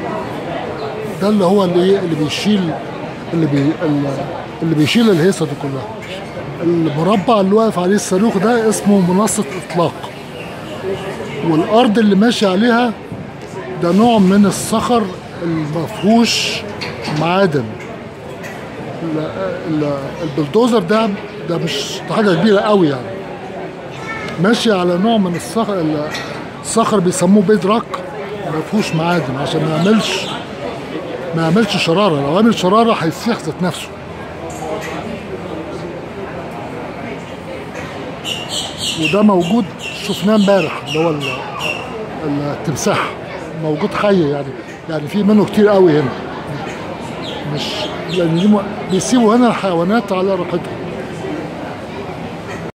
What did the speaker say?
ده اللي هو اللي إيه؟ اللي بيشيل اللي بي اللي بيشيل الهيصه دي كلها المربع اللي واقف عليه الصاروخ ده اسمه منصه اطلاق والارض اللي ماشي عليها ده نوع من الصخر المفهوش معادن ال- ال- البلدوزر ده ده مش ده حاجه كبيره قوي يعني ماشي على نوع من الصخر ال- الصخر بيسموه بيد راك ما فيهوش معادن عشان ما يعملش ما يعملش شراره لو عمل شراره هيسيح ذات نفسه وده موجود شفناه امبارح اللي هو ال- التمساح موجود حي يعني يعني في منه كتير قوي هنا مش لان دي م- بيسيبوا هنا الحيوانات على راحتها